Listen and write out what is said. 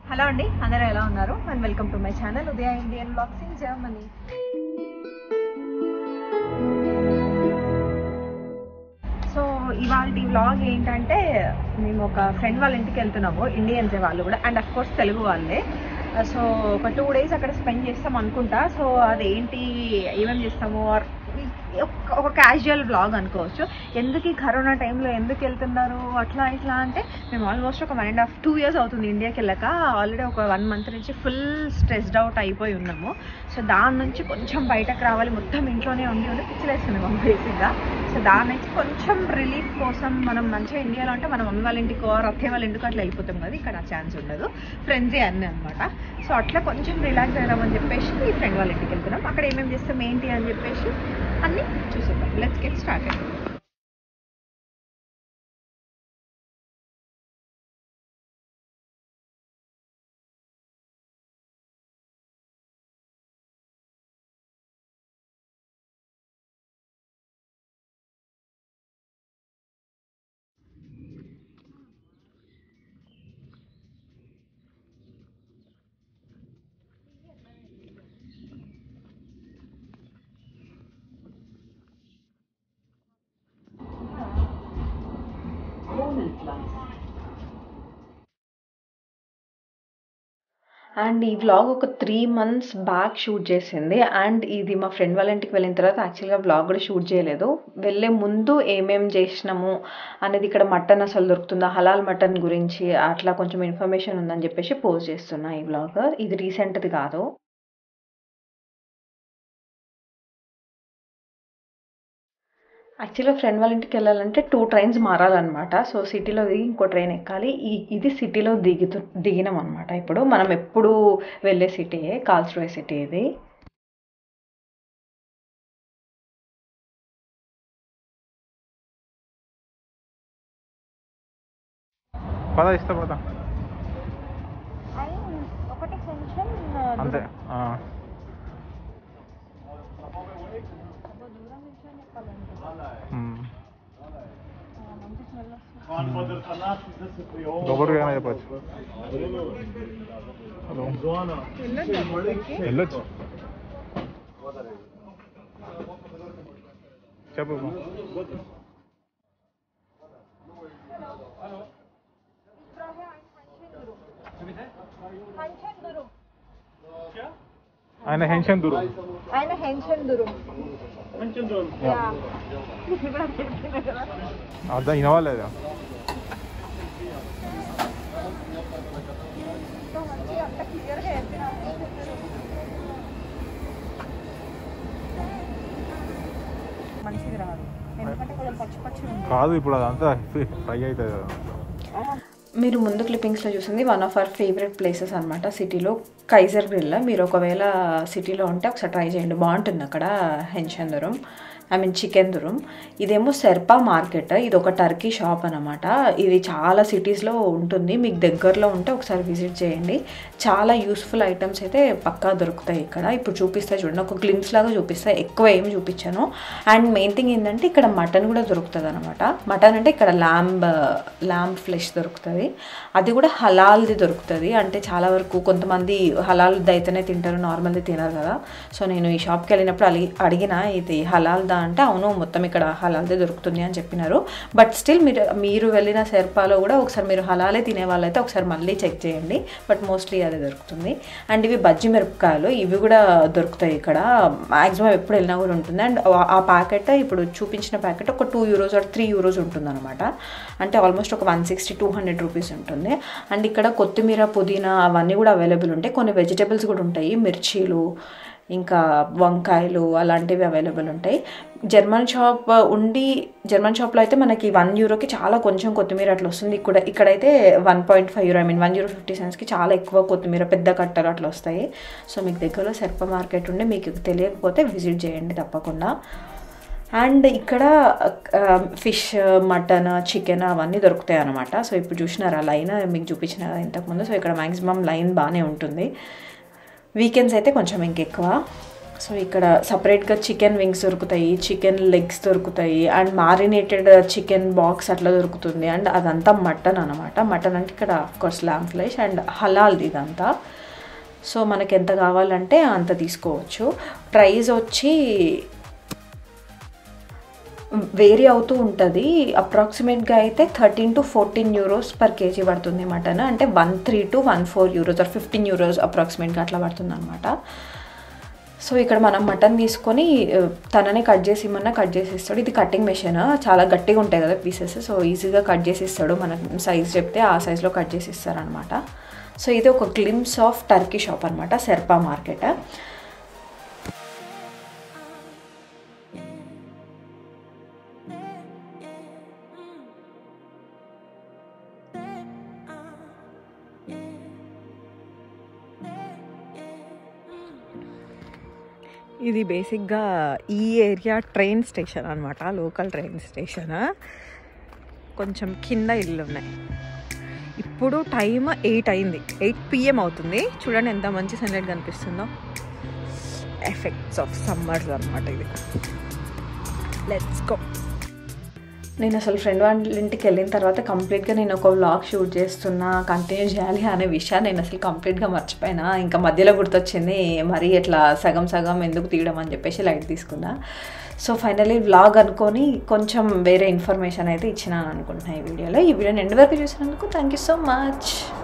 Hello అండి అందరూ ఎలా ఉన్నారు and welcome to my channel Udaya Indian blogs in Germany so ఇవాళ వ్లాగ్ ఏంటంటే మేము ఒక ఫ్రెండ్ వాళ్ళ ఇంటికి వెళ్తున్నాము ఇండియన్సే వాళ్ళు కూడా అండ్ అఫ్ కోర్స్ తెలుగు వాళ్ళే సో ఒక టూ డేస్ అక్కడ స్పెండ్ చేస్తాం అనుకుంటా సో అదేంటి ఏమేమి చేస్తాము ఆర్ ఒక- ఒక క్యాజువల్ బ్లాగ్ అనుకోవచ్చు ఎందుకు ఈ కరోనా టైంలో ఎందుకు వెళ్తున్నారు అట్లా ఇట్లా అంటే మేము ఆల్మోస్ట్ ఒక one and half two years అవుతుంది ఇండియాకి వెళ్ళాక ఆల్రెడీ ఒక వన్ మంత్ నుంచి ఫుల్ స్ట్రెస్డ్ అవుట్ అయిపోయి ఉన్నాము సో దాని నుంచి కొంచెం బయటకు రావాలి మొత్తం ఇంట్లోనే ఉండి ఉండి పిచ్చిలేస్తుంది మాకు బేసిక్గా సో దాని నుంచి కొంచెం రిలీఫ్ కోసం మనం మంచిగా ఇండియాలో అంటే మనం మమ్మీ వాళ్ళ ఇంటికో అత్తయ్య వాళ్ళ ఇంటికో అట్లా వెళ్ళిపోతాం కదా ఇక్కడ ఆ ఛాన్స్ ఉండదు ఫ్రెండ్సే అన్నీ అనమాట సో అట్లా కొంచెం రిలాక్స్ అయినామని చెప్పేసి ఈ ఫ్రెండ్ వాళ్ళ ఇంటికి వెళ్తున్నాం అక్కడ ఏమేమి చేస్తాం ఏంటి అని చెప్పేసి అన్నీ చూసేద్దాం లెట్స్ గెట్ స్టార్ట్ అండ్ ఈ వ్లాగ్ ఒక త్రీ మంత్స్ బ్యాక్ షూట్ చేసింది అండ్ ఇది మా ఫ్రెండ్ వాళ్ళ ఇంటికి వెళ్ళిన తర్వాత యాక్చువల్గా వ్లాగ్ కూడా షూట్ చేయలేదు వెళ్ళే ముందు ఏమేం చేసినాము అనేది ఇక్కడ మటన్ అసలు దొరుకుతుందా హలాల్ మటన్ గురించి అట్లా కొంచెం ఇన్ఫర్మేషన్ ఉందని చెప్పేసి పోస్ట్ చేస్తున్నా ఈ వ్లాగ్ ఇది రీసెంట్ది కాదు యాక్చువల్గా ఫ్రెండ్ వాళ్ళ ఇంటికి వెళ్ళాలంటే టూ ట్రైన్స్ మారాలన్నమాట సో సిటీలో దిగి ఇంకో ట్రైన్ ఎక్కాలి ఈ ఇది సిటీలో దిగుతు దిగినాం అనమాట ఇప్పుడు మనం ఎప్పుడు వెళ్ళే సిటీయే కాల్స్రోయ్ సిటీ ఇది పద ఇస్తా పద ఒకటి కొంచెం అంతే ఆ. మ్మ్. గొబ్బరిగా ఏమైనా చెప్పచ్చు హలో వెళ్ళొచ్చు చెప్పు ఆయన హెన్షన్ దూరం ఆయన హెన్షన్ దురు అర్థం వినవాలేదా మంచిది రాదు ఎందుకంటే కొంచెం పచ్చి పచ్చి ఉంది కాదు ఇప్పుడు అదంతా ఫ్రై అవుతుంది కదా మీరు ముందు క్లిప్పింగ్స్లో చూసింది one of our favourite places అనమాట సిటీలో కైజర్ గ్రిల్ మీరు ఒకవేళ సిటీలో ఉంటే ఒకసారి ట్రై చేయండి బాగుంటుంది అక్కడ హెన్చందరం ఐ మీన్ చికెన్ దురం ఇదేమో సెర్పా మార్కెట్ ఇది ఒక టర్కీ షాప్ అనమాట ఇది చాలా సిటీస్లో ఉంటుంది మీకు దగ్గరలో ఉంటే ఒకసారి విజిట్ చేయండి చాలా యూస్ఫుల్ ఐటమ్స్ అయితే పక్కా దొరుకుతాయి ఇక్కడ ఇప్పుడు చూపిస్తా చూడండి ఒక గ్లిమ్స్ లాగా చూపిస్తా ఎక్కువ ఏం చూపించాను అండ్ మెయిన్ థింగ్ ఏంటంటే ఇక్కడ మటన్ కూడా దొరుకుతుంది అనమాట మటన్ అంటే ఇక్కడ ల్యాంబ్ ల్యాంబ్ ఫ్లెష్ దొరుకుతుంది అది కూడా హలాల్ది దొరుకుతుంది అంటే చాలా వరకు కొంతమంది హలాల్ది అయితేనే తింటారు నార్మల్ది తినరు కదా సో నేను ఈ షాప్కి వెళ్ళినప్పుడు అడిగి అడిగిన ఇది హలాల్దా అంటే అవును మొత్తం ఇక్కడ హలాల్దే దొరుకుతుంది అని చెప్పినారు బట్ స్టిల్ మీరు మీరు వెళ్ళిన సెర్పాలో కూడా ఒకసారి మీరు హలాలే తినే వాళ్ళైతే ఒకసారి మళ్ళీ చెక్ చేయండి బట్ మోస్ట్లీ అదే దొరుకుతుంది అండ్ ఇవి బజ్జి మిరపకాయలు ఇవి కూడా దొరుకుతాయి ఇక్కడ మ్యాక్సిమం ఎప్పుడు వెళ్ళినా కూడా ఉంటుంది అండ్ ఆ ప్యాకెట్ ఇప్పుడు చూపించిన ప్యాకెట్ ఒక two euros or three euros ఉంటుంది అనమాట అంటే ఆల్మోస్ట్ ఒక one sixty two hundred rupees ఉంటుంది అండ్ ఇక్కడ కొత్తిమీర పుదీనా అవన్నీ కూడా అవైలబుల్ ఉంటాయి కొన్ని వెజిటేబుల్స్ కూడా ఉంటాయి మిర్చీలు ఇంకా వంకాయలు అలాంటివి అవైలబుల్ ఉంటాయి జర్మన్ షాప్ ఉండి జర్మన్ షాప్లో అయితే మనకి వన్ యూరోకి చాలా కొంచెం కొత్తిమీర అట్లా వస్తుంది ఇక్కడ ఇక్కడైతే one point five euro I mean one euro fifty సెంట్స్కి చాలా ఎక్కువ కొత్తిమీర పెద్ద కట్టలు అట్లా వస్తాయి సో మీకు దగ్గరలో సర్ప మార్కెట్ ఉండి మీకు తెలియకపోతే విజిట్ చేయండి తప్పకుండా అండ్ ఇక్కడ ఫిష్ మటన్ చికెన్ అవన్నీ దొరుకుతాయి అనమాట సో ఇప్పుడు చూసినారా లైన్ మీకు చూపించిన కదా ఇంతకుముందు సో ఇక్కడ మ్యాక్సిమం లైన్ బాగానే ఉంటుంది వీకెండ్స్ అయితే కొంచెం ఇంకెక్కువ సో ఇక్కడ సపరేట్గా చికెన్ వింగ్స్ దొరుకుతాయి చికెన్ లెగ్స్ దొరుకుతాయి అండ్ మారినేటెడ్ చికెన్ బాక్స్ అట్లా దొరుకుతుంది అండ్ అదంతా మటన్ అనమాట మటన్ అంటే ఇక్కడ కోర్స్ ల్యామ్ ఫ్లెష్ అండ్ హలాల్ది ఇదంతా సో మనకి ఎంత కావాలంటే అంత తీసుకోవచ్చు ప్రైస్ వచ్చి వేరీ అవుతూ ఉంటుంది అప్రాక్సిమేట్గా అయితే thirteen to fourteen euros per KG పడుతుంది మటన్ అంటే one three to one four euros or fifteen euros అప్రాక్సిమేట్గా అట్లా పడుతుంది అనమాట సో ఇక్కడ మనం మటన్ తీసుకొని ఆ, తననే కట్ చేసి ఇమ్మన్నా కట్ చేసి ఇస్తాడు ఇది కటింగ్ మెషిన్ చాలా గట్టిగా ఉంటాయి కదా పీసెస్ సో ఈజీగా కట్ చేసి ఇస్తాడు మనకు సైజ్ చెప్తే ఆ సైజులో కట్ చేసి ఇస్తారనమాట సో ఇది ఒక గ్లిమ్స్ ఆఫ్ టర్కీ షాప్ అనమాట సెర్పా మార్కెట్ ఇది బేసిక్గా ఈ ఏరియా ట్రైన్ స్టేషన్ అనమాట లోకల్ ట్రైన్ స్టేషన్ కొంచెం కింద ఇల్లు ఉన్నాయి ఇప్పుడు టైం ఎయిట్ అయింది ఎయిట్ పిఎం అవుతుంది చూడండి ఎంత మంచి సన్లైట్ కనిపిస్తుందో ఎఫెక్ట్స్ ఆఫ్ సమ్మర్స్ అనమాట ఇది లెట్స్ గో నేను అసలు ఫ్రెండ్ వాళ్ళ ఇంటికి వెళ్ళిన తర్వాత కంప్లీట్గా నేను ఒక వ్లాగ్ షూట్ చేస్తున్నా కంటిన్యూ చేయాలి అనే విషయాన్ని నేను అసలు కంప్లీట్గా మర్చిపోయినా ఇంకా మధ్యలో గుర్తొచ్చింది మరీ ఇట్లా సగం సగం ఎందుకు తీయడం అని చెప్పేసి లైట్ తీసుకున్నా సో ఫైనలీ వ్లాగ్ అనుకొని కొంచెం వేరే ఇన్ఫర్మేషన్ అయితే ఇచ్చినాను అనుకుంటున్నాను ఈ వీడియోలో ఈ వీడియోని ఎండ్ వరకు చూసినందుకు థ్యాంక్ యూ సో మచ్